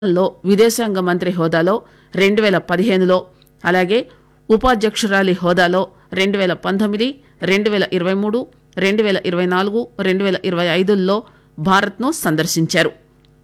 లో విదేశాంగ మంత్రి హోదాలో రెండు వేల పదిహేనులో అలాగే ఉపాధ్యక్షురాలి హోదాలో రెండు వేల పంతొమ్మిది రెండు వేల ఇరవై మూడు రెండు వేల ఇరవై నాలుగు రెండు వేల ఇరవై ఐదుల్లో భారత్ను సందర్శించారు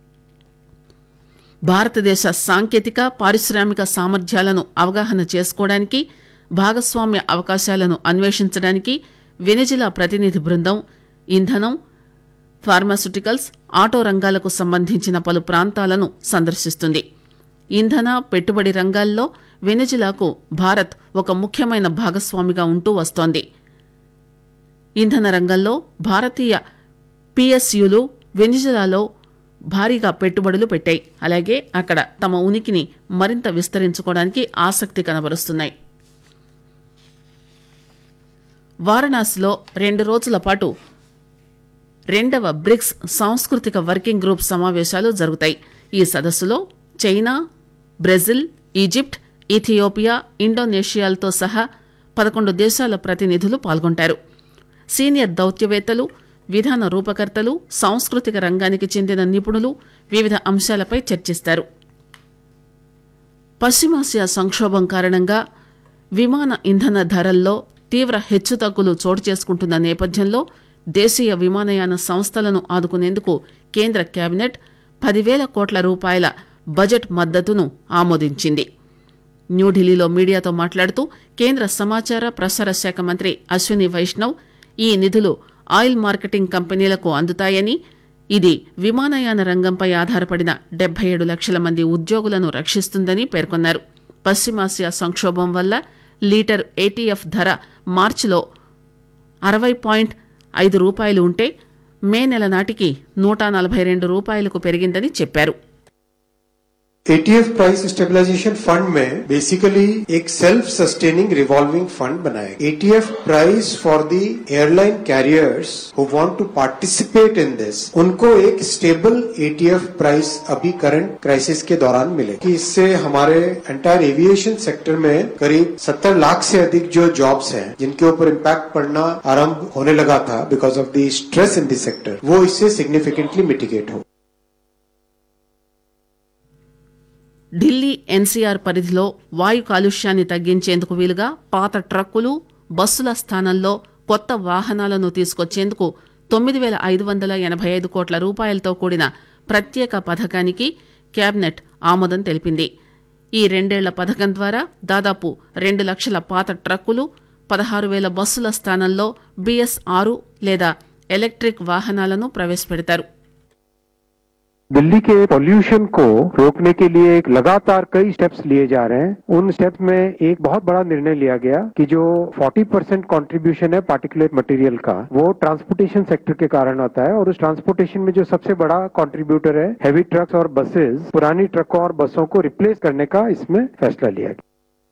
భారతదేశ సాంకేతిక పారిశ్రామిక సామర్థ్యాలను అవగాహన చేసుకోవడానికి భాగస్వామ్య అవకాశాలను అన్వేషించడానికి వెనిజిలా ప్రతినిధి బృందం ఇంధనం ఫార్మాస్యూటికల్స్ ఆటో రంగాలకు సంబంధించిన పలు ప్రాంతాలను సందర్శిస్తుంది ఇంధన పెట్టుబడి రంగాల్లో వెనిజిలాకు భారత్ ఒక ముఖ్యమైన భాగస్వామిగా ఉంటూ వస్తోంది ఇంధన రంగంలో భారతీయ పిఎస్యులు వెనిజులాలో భారీగా పెట్టుబడులు పెట్టాయి అలాగే అక్కడ తమ ఉనికిని మరింత విస్తరించుకోవడానికి ఆసక్తి కనబరుస్తున్నాయి వారణాసిలో రెండు రోజుల పాటు రెండవ బ్రిక్స్ సాంస్కృతిక వర్కింగ్ గ్రూప్ సమావేశాలు జరుగుతాయి ఈ సదస్సులో చైనా బ్రెజిల్ ఈజిప్ట్ ఇథియోపియా ఇండోనేషియాలతో సహా పదకొండు దేశాల ప్రతినిధులు పాల్గొంటారు సీనియర్ దౌత్యవేత్తలు విధాన రూపకర్తలు సాంస్కృతిక రంగానికి చెందిన నిపుణులు వివిధ అంశాలపై చర్చిస్తారు పశ్చిమాసియా సంక్షోభం కారణంగా విమాన ఇంధన ధరల్లో తీవ్ర హెచ్చుతగ్గులు చోటు చేసుకుంటున్న నేపథ్యంలో దేశీయ విమానయాన సంస్థలను ఆదుకునేందుకు కేంద్ర కేబినెట్ పదివేల కోట్ల రూపాయల బడ్జెట్ మద్దతును ఆమోదించింది న్యూఢిల్లీలో మీడియాతో మాట్లాడుతూ కేంద్ర సమాచార ప్రసార శాఖ మంత్రి అశ్విని వైష్ణవ్ ఈ నిధులు ఆయిల్ మార్కెటింగ్ కంపెనీలకు అందుతాయని ఇది విమానయాన రంగంపై ఆధారపడిన డెబ్బై ఏడు లక్షల మంది ఉద్యోగులను రక్షిస్తుందని పేర్కొన్నారు పశ్చిమాసియా సంక్షోభం వల్ల లీటర్ ఏటీఎఫ్ ధర మార్చిలో అరవై పాయింట్ ఐదు రూపాయలు ఉంటే మే నెల నాటికి నూట నలభై రెండు రూపాయలకు పెరిగిందని చెప్పారు एटीएफ प्राइस स्टेबलाइजेशन फंड में बेसिकली एक सेल्फ सस्टेनिंग रिवॉल्विंग फंड बनाया ATF price for the airline carriers who want to participate in this उनको एक स्टेबल एटीएफ प्राइस अभी करंट क्राइसिस के दौरान मिले कि इससे हमारे एंटायर एविएशन सेक्टर में करीब 70 लाख से अधिक जो जॉब्स हैं जिनके ऊपर इम्पैक्ट पड़ना आरंभ होने लगा था because of the stress in the sector वो इससे सिग्निफिकेंटली मिटिगेट हो ఢిల్లీ ఎన్సీఆర్ పరిధిలో వాయు కాలుష్యాన్ని తగ్గించేందుకు వీలుగా పాత ట్రక్కులు బస్సుల స్థానంలో కొత్త వాహనాలను తీసుకొచ్చేందుకు తొమ్మిది వేల ఐదు వందల ఎనభై ఐదు కోట్ల రూపాయలతో కూడిన ప్రత్యేక పథకానికి కేబినెట్ ఆమోదం తెలిపింది ఈ రెండేళ్ల పథకం ద్వారా దాదాపు రెండు లక్షల పాత ట్రక్కులు పదహారు వేల బస్సుల స్థానంలో బీఎస్ ఆరు లేదా ఎలక్ట్రిక్ వాహనాలను ప్రవేశపెడతారు दिल्ली के पॉल्यूशन को रोकने के लिए एक लगातार कई स्टेप्स लिए जा रहे हैं उन स्टेप्स में एक बहुत बड़ा निर्णय लिया गया कि जो 40 परसेंट कॉन्ट्रीब्यूशन है पार्टिकुलर मटेरियल का वो ट्रांसपोर्टेशन सेक्टर के कारण आता है और उस ट्रांसपोर्टेशन में जो सबसे बड़ा कंट्रीब्यूटर है हैवी ट्रक्स और बसेस पुरानी ट्रकों और बसों को रिप्लेस करने का इसमें फैसला लिया गया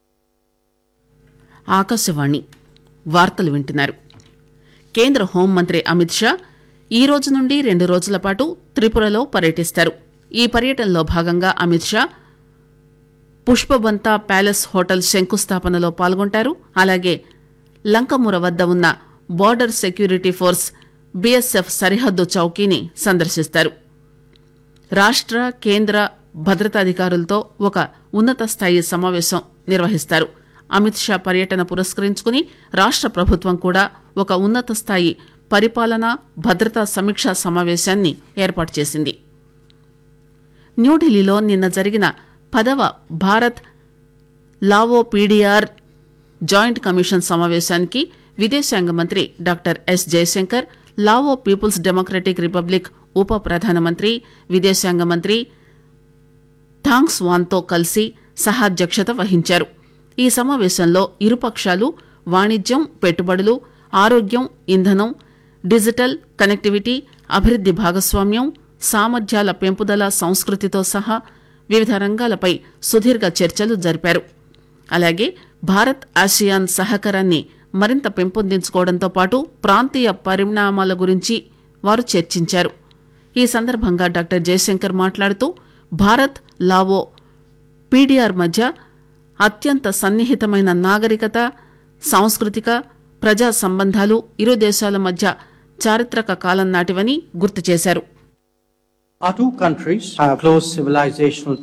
ఆకాశవాణి వార్తలు వింటున్నారు కేంద్ర హోంమంత్రి అమిత్ షా ఈ రోజు నుండి రెండు రోజుల పాటు త్రిపురలో పర్యటిస్తారు ఈ పర్యటనలో భాగంగా అమిత్ షా పుష్పబంత ప్యాలెస్ హోటల్ శంకుస్థాపనలో పాల్గొంటారు అలాగే లంకముర వద్ద ఉన్న బార్డర్ సెక్యూరిటీ ఫోర్స్ బీఎస్ఎఫ్ సరిహద్దు చౌకీని సందర్శిస్తారు రాష్ట్ర కేంద్ర భద్రతాధికారులతో ఒక ఉన్నత స్థాయి సమావేశం నిర్వహిస్తారు అమిత్ షా పర్యటన పురస్కరించుకుని రాష్ట్ర ప్రభుత్వం కూడా ఒక ఉన్నత స్థాయి పరిపాలన భద్రతా సమీక్షా సమావేశాన్ని ఏర్పాటు చేసింది న్యూఢిల్లీలో నిన్న జరిగిన పదవ Bharat Lao PDR joint commission సమావేశానికి విదేశాంగ మంత్రి doctor S Jaishankar Lao people's democratic republic ఉప ప్రధానమంత్రి విదేశాంగ మంత్రి థాంగ్స్ వాన్తో కలిసి సహాధ్యక్షత వహించారు ఈ సమావేశంలో ఇరుపక్షాలు వాణిజ్యం పెట్టుబడులు ఆరోగ్యం ఇంధనం డిజిటల్ కనెక్టివిటీ అభివృద్ది భాగస్వామ్యం సామర్థ్యాల పెంపుదల సంస్కృతితో సహా వివిధ రంగాలపై సుదీర్ఘ చర్చలు జరిపారు అలాగే భారత్ ఆసియాన్ సహకారాన్ని మరింత పెంపొందించుకోవడంతో పాటు ప్రాంతీయ పరిణామాల గురించి వారు చర్చించారు ఈ సందర్భంగా డాక్టర్ జయశంకర్ మాట్లాడుతూ భారత్ లావో పీడీఆర్ మధ్య అత్యంత సన్నిహితమైన నాగరికత సాంస్కృతిక ప్రజా సంబంధాలు ఇరు దేశాల మధ్య చారిత్రక కాలం నాటివని గుర్తు చేశారు Our two countries have close civilizational